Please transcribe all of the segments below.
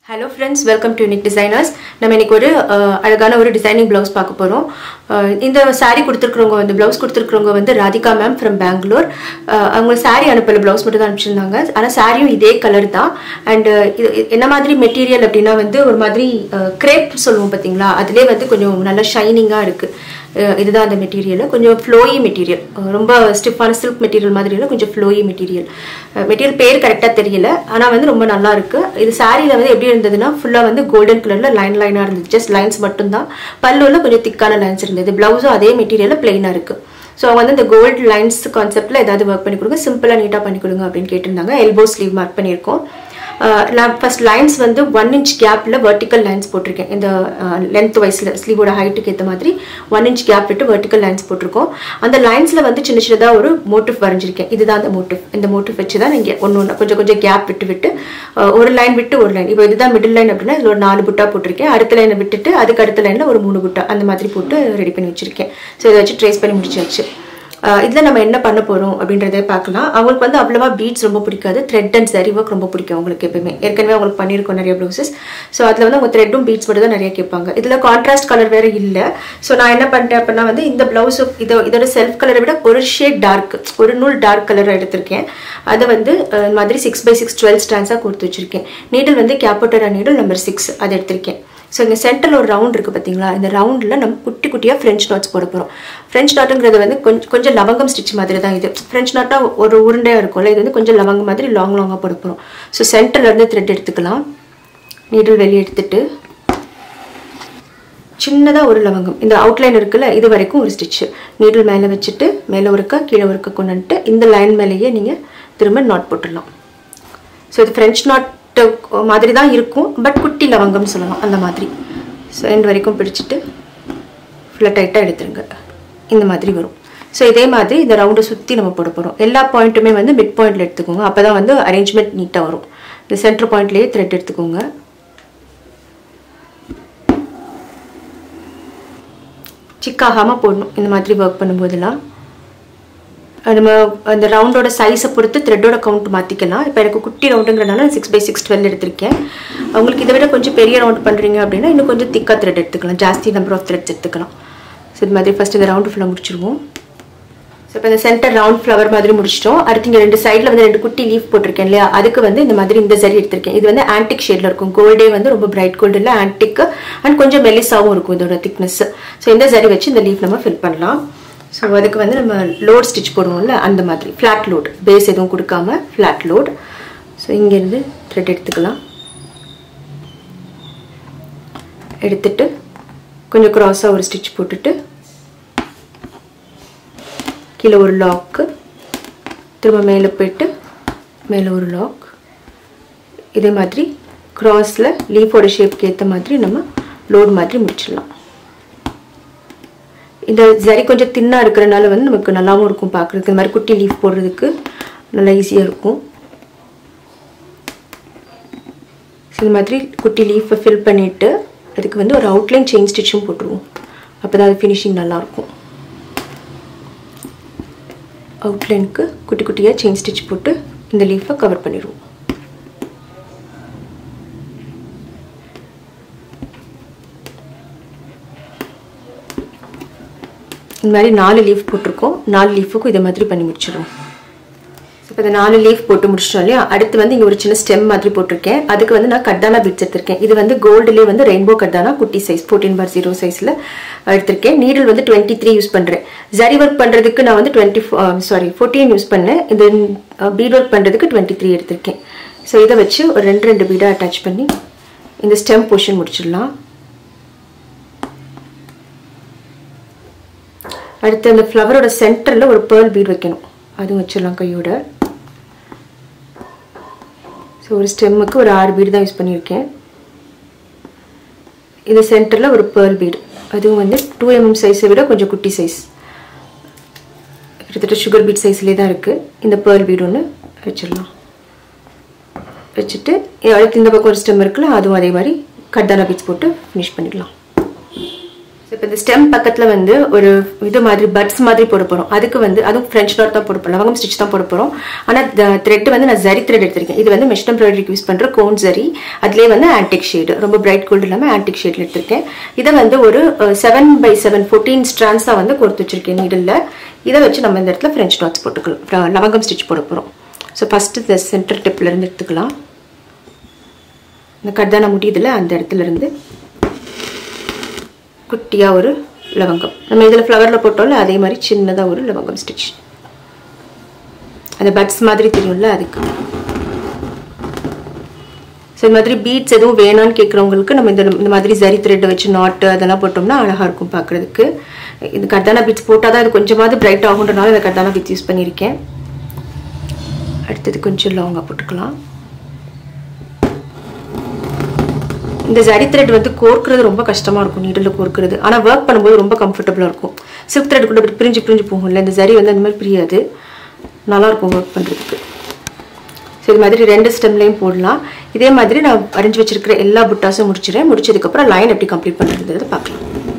hello friends welcome to Unique Designers நம்ம இன்னைக்கு ஒரு அஹ், அழகான ஒரு டிசைனிங் ப்ளவுஸ் பார்க்க போகிறோம் இந்த saree கொடுத்துருக்குறவங்க வந்து ப்ளவுஸ் கொடுத்துருக்குறவங்க வந்து ராதிகா மேம் ஃப்ரம் பெங்களூர் அவங்க saree அனுப்பல ப்ளவுஸ் மட்டும் தான் அனுப்பிச்சிருந்தாங்க ஆனால் சாரியும் இதே கலர் தான் அண்ட் இது இது என்ன மாதிரி மெட்டீரியல் அப்படின்னா வந்து ஒரு மாதிரி கிரேப் சொல்லுவோம் பார்த்தீங்களா அதுலேயே வந்து கொஞ்சம் நல்லா ஷைனிங்காக இருக்குது அஹ் இதுதான் அந்த மெட்டீரியல் கொஞ்சம் ஃப்ளோயி மெட்டீரியல் ரொம்ப ஸ்டிஃபான சில்க் மெட்டீரியல் மாதிரி இல்லை கொஞ்சம் ஃப்ளோயி மெட்டீரியல் மெட்டீரியல் பேர் கரெக்டாக தெரியல ஆனால் வந்து ரொம்ப நல்லா இருக்கு இது சாரியில் வந்து எப்படி இருந்ததுன்னா ஃபுல்லாக வந்து கோல்டன் கலரில் லைன் லைனாக இருந்தது ஜஸ்ட் லைன்ஸ் மட்டும்தான் பல்லுவில் கொஞ்சம் திக்கான லைன்ஸ் இருந்தது ப்ளவுஸும் அதே மெட்டீரியலில் பிளெயினாக இருக்கு ஸோ அவங்க வந்து இந்த கோல்டு லைன்ஸ் கான்செப்டில் ஏதாவது ஒர்க் பண்ணி கொடுங்க சிம்பிளாக நீட்டாக பண்ணி கொடுங்க அப்படின்னு கேட்டிருந்தாங்க எல்போ ஸ்லீவ் மார்க் பண்ணியிருக்கோம் அஹ் நான் ஃபர்ஸ்ட் லைன்ஸ் வந்து ஒன் இன்ச் கேப்பில் வெர்டிக்கல் லைன்ஸ் போட்டிருக்கேன் இந்த லென்த் வைஸில் ஸ்லீவோட ஹைட்டுக்கு ஏற்ற மாதிரி ஒன் இன்ச் கேப் விட்டு வெர்டிக்கல் லைன்ஸ் போட்டிருக்கோம் அந்த லைன்ஸில் வந்து சின்ன சின்னதாக ஒரு மோட்டிவ் வரைஞ்சிருக்கேன் இதுதான் அந்த மோட்டிவ் இந்த மோட்டிவ் வச்சு தான் நீங்கள் ஒன்று ஒன்று கொஞ்சம் கொஞ்சம் கேப் விட்டு விட்டு அஹ் ஒரு லைன் விட்டு ஒரு லைன் இப்போ இதுதான் மிடில் லைன் அப்படின்னா இதில் ஒரு நாலு புட்டா போட்டிருக்கேன் அடுத்த லைனை விட்டுட்டு அதுக்கு அடுத்த லைனில் ஒரு மூணு புட்டா அந்த மாதிரி போட்டு ரெடி பண்ணி வச்சிருக்கேன் ஸோ இதை வச்சு ட்ரேஸ் பண்ணி முடிச்சாச்சு இதில் நம்ம என்ன பண்ண போகிறோம் அப்படின்றத பார்க்கலாம் அவங்களுக்கு வந்து அவ்வளோவா பீட்ஸ் ரொம்ப பிடிக்காது த்ரெட் அண்ட் சரி ஒர்க் ரொம்ப பிடிக்கும் அவங்களுக்கு எப்பவுமே ஏற்கனவே அவங்களுக்கு பண்ணியிருக்கோம் நிறைய ப்ளவுசஸ் ஸோ அதில் வந்து அவங்க த்ரெட்டும் பீட்ஸ் மட்டும் தான் நிறைய கேட்பாங்க இதில் கான்ட்ராஸ்ட் கலர் வேறு இல்லை ஸோ நான் என்ன பண்ணிட்டேன் அப்படின்னா வந்து இந்த ப்ளவுஸ் இதோ இதோட செல்ஃப் கலரை விட ஒரு ஷேட் டார்க் ஒரு நூல் டார்க் கலர் எடுத்திருக்கேன் அதை வந்து அஹ், இந்த மாதிரி சிக்ஸ் பை சிக்ஸ் டுவெல் ஸ்டான்ஸாக கொடுத்து வச்சிருக்கேன் நீடில் வந்து கேப்போட்டரா நீடில் நம்பர் சிக்ஸ் அதை எடுத்திருக்கேன் ஸோ இங்கே சென்டரில் ஒரு ரவுண்ட் இருக்குது பார்த்தீங்களா இந்த ரவுண்டில் நம்ம குட்டி குட்டியாக ஃப்ரெஞ்ச் நாட்ஸ் போட போகிறோம் ஃப்ரெஞ்ச் நாட்டுங்கிறது வந்து கொஞ்சம் கொஞ்சம் லவங்கம் ஸ்டிச் மாதிரி தான் இது ஃப்ரெஞ்ச் நாட்டா ஒரு உருண்டையாக இருக்கும்ல இது வந்து கொஞ்சம் லவங்கம் மாதிரி லாங் லாங்காக போட போகிறோம் ஸோ சென்டர்லேருந்து த்ரெட் எடுத்துக்கலாம் நீடில் வெளியே எடுத்துட்டு சின்னதாக ஒரு லவங்கம் இந்த அவுட்லைன் இருக்குல்ல இது வரைக்கும் ஒரு ஸ்டிச்சு நீடில் மேலே வச்சுட்டு மேலே ஒருக்கா கீழே ஒருக்கா கொண்டுட்டு இந்த லைன் மேலேயே நீங்கள் திரும்ப நாட் போட்டுடலாம் ஸோ இது ஃப்ரெஞ்ச் நாட் மாதிரி தான் இருக்கும் பட் குட்டி லவங்கம்னு சொல்லலாம் அந்த மாதிரி ஸோ ரெண்டு வரைக்கும் பிடிச்சிட்டு ஃபுல்லாக டைட்டாக எடுத்துருங்க இந்த மாதிரி வரும் ஸோ இதே மாதிரி இந்த ரவுண்டை சுற்றி நம்ம போட போகிறோம் எல்லா பாயிண்ட்டுமே வந்து மிட் பாயிண்டில் எடுத்துக்கோங்க அப்போ தான் வந்து அரேஞ்ச்மெண்ட் நீட்டாக வரும் இந்த சென்டர் பாயிண்ட்லேயே த்ரெட் எடுத்துக்கோங்க சிக்காகாமல் போடணும் இந்த மாதிரி ஒர்க் பண்ணும்போதெல்லாம் அது நம்ம அந்த ரவுண்டோட சைஸை பொறுத்து த்ரெட்டோட கவுண்ட் மாற்றிக்கலாம் இப்போ எனக்கு குட்டி ரவுண்டுங்கிறனால சிக்ஸ் பை சிக்ஸ் டுவெல் எடுத்திருக்கேன் உங்களுக்கு இதை விட கொஞ்சம் பெரிய ரவுண்ட் பண்ணுறீங்க அப்படின்னா இன்னும் கொஞ்சம் திக்காக த்ரெட் எடுத்துக்கலாம் ஜாஸ்தி நம்பர் ஆஃப் த்ரெட்ஸ் எடுத்துக்கலாம் ஸோ இது மாதிரி ஃபஸ்ட் இந்த ரவுண்டு ஃபுல்லாக முடிச்சிருவோம் ஸோ இப்போ இந்த சென்டர் ரவுண்ட் ஃப்ளவர் மாதிரி முடிச்சிட்டோம் அடுத்து இங்கே ரெண்டு சைடில் வந்து ரெண்டு குட்டி லீஃப் போட்டிருக்கேன் இல்லையா அதுக்கு வந்து இந்த மாதிரி இந்த சரி எடுத்திருக்கேன் இது வந்து ஆன்டிக் ஷேடில் இருக்கும் கோல்டே வந்து ரொம்ப பிரைட் கோல்டு இல்லை ஆன்டிக் அண்ட் கொஞ்சம் மெலிசாவும் இருக்கும் இதோட திக்னஸ் ஸோ இந்த சரி வச்சு இந்த லீஃப் நம்ம ஃபில் பண்ணலாம் ஸோ அதுக்கு வந்து நம்ம லோட் ஸ்டிச் போடுவோம்ல அந்த மாதிரி ஃப்ளாட் லோட் பேஸ் எதுவும் கொடுக்காம ஃப்ளாட் லோட் ஸோ இங்கேருந்து த்ரெட் எடுத்துக்கலாம் எடுத்துட்டு கொஞ்சம் க்ராஸாக ஒரு ஸ்டிச் போட்டுட்டு கீழே ஒரு லாக்கு திரும்ப மேலே போயிட்டு மேலே ஒரு லாக் இதே மாதிரி க்ராஸில் லீஃபோட ஷேப்க்கு ஏற்ற மாதிரி நம்ம லோட் மாதிரி முடிச்சிடலாம் இந்த சரி கொஞ்சம் தின்னாக இருக்கிறனால வந்து நமக்கு நல்லாவும் இருக்கும் பார்க்குறதுக்கு இந்த மாதிரி குட்டி லீஃப் போடுறதுக்கு நல்லா ஈஸியாக இருக்கும் ஸோ இந்த மாதிரி குட்டி லீஃபை ஃபில் பண்ணிவிட்டு அதுக்கு வந்து ஒரு அவுட்லைன் செயின் ஸ்டிச்சும் போட்டுருவோம் அப்போ தான் அது ஃபினிஷிங் நல்லாயிருக்கும் அவுட்லைனுக்கு குட்டி குட்டியாக செயின் ஸ்டிச் போட்டு இந்த லீஃபை கவர் பண்ணிடுவோம் இந்த மாதிரி நாலு லீஃப் போட்டிருக்கோம் நாலு லீஃபுக்கும் இதை மாதிரி பண்ணி முடிச்சிடுவோம் இப்போ இந்த நாலு லீஃப் போட்டு முடிச்சிட்டோம் இல்லையா அடுத்து வந்து இங்கே ஒரு சின்ன ஸ்டெம் மாதிரி போட்டிருக்கேன் அதுக்கு வந்து நான் கட்டானா பீட்ஸ் எடுத்திருக்கேன் இது வந்து கோல்டுலேயே வந்து ரெயின்போ கட்டானா குட்டி சைஸ் ஃபோர்டீன் பார் ஜீரோ சைஸில் எடுத்திருக்கேன் நீடில் வந்து டுவெண்ட்டி த்ரீ யூஸ் பண்ணுறேன் ஜரி ஒர்க் பண்ணுறதுக்கு நான் வந்து டுவெண்ட்டி சாரி ஃபோர்டீன் யூஸ் பண்ணேன் இந்த பீட் ஒர்க் பண்ணுறதுக்கு டுவெண்ட்டி த்ரீ எடுத்திருக்கேன் ஸோ இதை வச்சு ஒரு ரெண்டு ரெண்டு பீடாக அட்டாச் பண்ணி இந்த ஸ்டெம் போர்ஷன் முடிச்சிடலாம் அடுத்து அந்த ஃப்ளவரோட சென்டரில் ஒரு பேர்ல் பீட் வைக்கணும் அதுவும் வச்சிடலாம் கையோட ஸோ ஒரு ஸ்டெம்முக்கு ஒரு ஆறு பீடு தான் யூஸ் பண்ணியிருக்கேன் இது சென்டரில் ஒரு பேர்ல் பீடு அதுவும் வந்து டூ எம்எம் சைஸை விட கொஞ்சம் குட்டி சைஸ் கிட்டத்தட்ட சுகர் பீட் சைஸ்லேயே தான் இருக்குது இந்த பேர்ல் பீடு ஒன்று வச்சிடலாம் வச்சுட்டு அடுத்து இந்த பக்கம் ஒரு ஸ்டெம் இருக்குல்ல அதுவும் அதே மாதிரி கட்டானா பீட்ஸ் போட்டு ஃபினிஷ் பண்ணிடலாம் ஸோ இப்போ இந்த ஸ்டெம் பக்கத்தில் வந்து ஒரு இது மாதிரி பட்ஸ் மாதிரி போட போகிறோம் அதுக்கு வந்து அதுவும் ஃப்ரெஞ்ச் நாட் தான் போட போகிறோம் லவங்கம் ஸ்டிச் தான் போட போகிறோம் ஆனால் த்ரெட் வந்து நான் ஜரி த்ரெட் எடுத்திருக்கேன் இது வந்து மிஷின் எம்ப்ராய்டரிக்கு யூஸ் பண்ணுற கோன் ஜரி அதுலேயே வந்து ஆன்டிக் ஷேடு ரொம்ப பிரைட் கோல்டு இல்லாமல் ஆன்டிக் ஷேடில் எடுத்திருக்கேன் இதை வந்து ஒரு செவன் பை செவன் ஃபோர்டீன் ஸ்ட்ரான்ஸாக வந்து கொடுத்து வச்சிருக்கேன் நீடில் இதை வச்சு நம்ம இந்த இடத்துல ஃப்ரெஞ்ச் நாட்ஸ் போட்டுக்கலாம் லவங்கம் ஸ்டிச் போட போகிறோம் ஸோ ஃபஸ்ட்டு இந்த சென்டர் டிப்லேருந்து எடுத்துக்கலாம் இந்த கர்தானா முடியுதுல அந்த இடத்துல இருந்து குட்டியாக ஒரு லவங்கம் நம்ம இதில் ஃப்ளவரில் போட்டோம்ல அதே மாதிரி சின்னதாக ஒரு லவங்கம் ஸ்டிச் அந்த பட்ஸ் மாதிரி தெரியும்ல அதுக்கு ஸோ இந்த மாதிரி பீட்ஸ் எதுவும் வேணான்னு கேட்குறவங்களுக்கு நம்ம இந்த இந்த மாதிரி ஜரி த்ரெட்டை வச்சு நாட்டு அதெல்லாம் போட்டோம்னா அழகாக இருக்கும் பார்க்குறதுக்கு இந்த கர்தானா பீட்ஸ் போட்டால் தான் இது கொஞ்சமாவது பிரைட் ஆகுன்றனால இந்த கர்தானா பீட்ஸ் யூஸ் பண்ணியிருக்கேன் அடுத்தது கொஞ்சம் லாங்காக போட்டுக்கலாம் இந்த ஜரி த்ரெட் வந்து கோர்க்கிறது ரொம்ப கஷ்டமாக இருக்கும் நீடில் கோர்க்கிறது ஆனால் ஒர்க் பண்ணும்போது ரொம்ப கம்ஃபர்டபுளாக இருக்கும் சில்க் த்ரெட் கூட இப்படி பிரிஞ்சு பிரிஞ்சு போகும்ல இந்த ஜரி வந்து அந்த மாதிரி பிரியாது நல்லாயிருக்கும் ஒர்க் பண்ணுறதுக்கு ஸோ இது மாதிரி ரெண்டு ஸ்டெம்லையும் போடலாம் இதே மாதிரி நான் வரைஞ்சி வச்சிருக்கிற எல்லா புட்டாஸும் முடிச்சிடறேன் முடிச்சதுக்கப்புறம் லைன் எப்படி கம்ப்ளீட் பண்ணுறதுன்றதை பார்க்கலாம்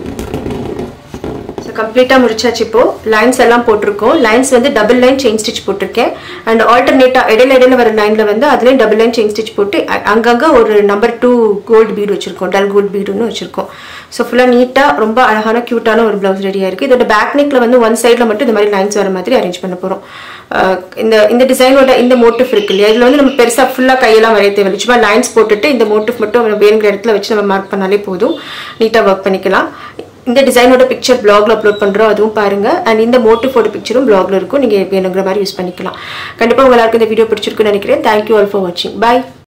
ஸோ கம்ப்ளீட்டாக முடிச்சாச்சு இப்போ லைன்ஸ் எல்லாம் போட்டிருக்கோம் லைன்ஸ் வந்து டபுள் லைன் செயின் ஸ்டிச் போட்டிருக்கேன் அண்ட் ஆல்டர்னேட்டாக இடையில இடையில வர லைனில் வந்து அதுலேயும் டபுள் லைன் செயின் ஸ்டிச் போட்டு அ- அங்கங்க ஒரு நம்பர் டூ கோல்டு பீடு வச்சிருக்கோம் டல் கோல்டு பீடுன்னு வச்சிருக்கோம் ஸோ ஃபுல்லாக நீட்டாக ரொம்ப அழகான க்யூட்டான ஒரு ப்ளவுஸ் ரெடியாக இருக்குது இதோட பேக் நெக்கில் வந்து ஒன் சைடில் மட்டும் இந்த மாதிரி லைன்ஸ் வர மாதிரி அரேஞ்ச் பண்ண போகிறோம் இந்த இந்த டிசைனோட இந்த மோட்டிவ் இருக்கு இல்லையா இதில் வந்து நம்ம பெருசாக ஃபுல்லாக கையெல்லாம் வரைய தேவையில்லை சும்மா லைன்ஸ் போட்டுட்டு இந்த மோட்டிவ் மட்டும் நம்ம வேணுங்கிற இடத்துல வச்சு நம்ம மார்க் பண்ணாலே போதும் நீட்டாக ஒர்க் பண்ணிக்கலாம் இந்த டிசைனோட பிக்சர் பிளாக்ல அப்லோட் பண்றோம் அதுவும் பாருங்க அண்ட் இந்த மோட்டிவோட பிக்சரும் பிளாக்ல இருக்கும் நீங்க வேணுங்கிற மாதிரி யூஸ் பண்ணிக்கலாம் கண்டிப்பா உங்களுக்கு இந்த வீடியோ பிடிச்சிருக்குன்னு நினைக்கிறேன் தேங்க்யூ ஆல் ஃபார் வாட்சிங் பை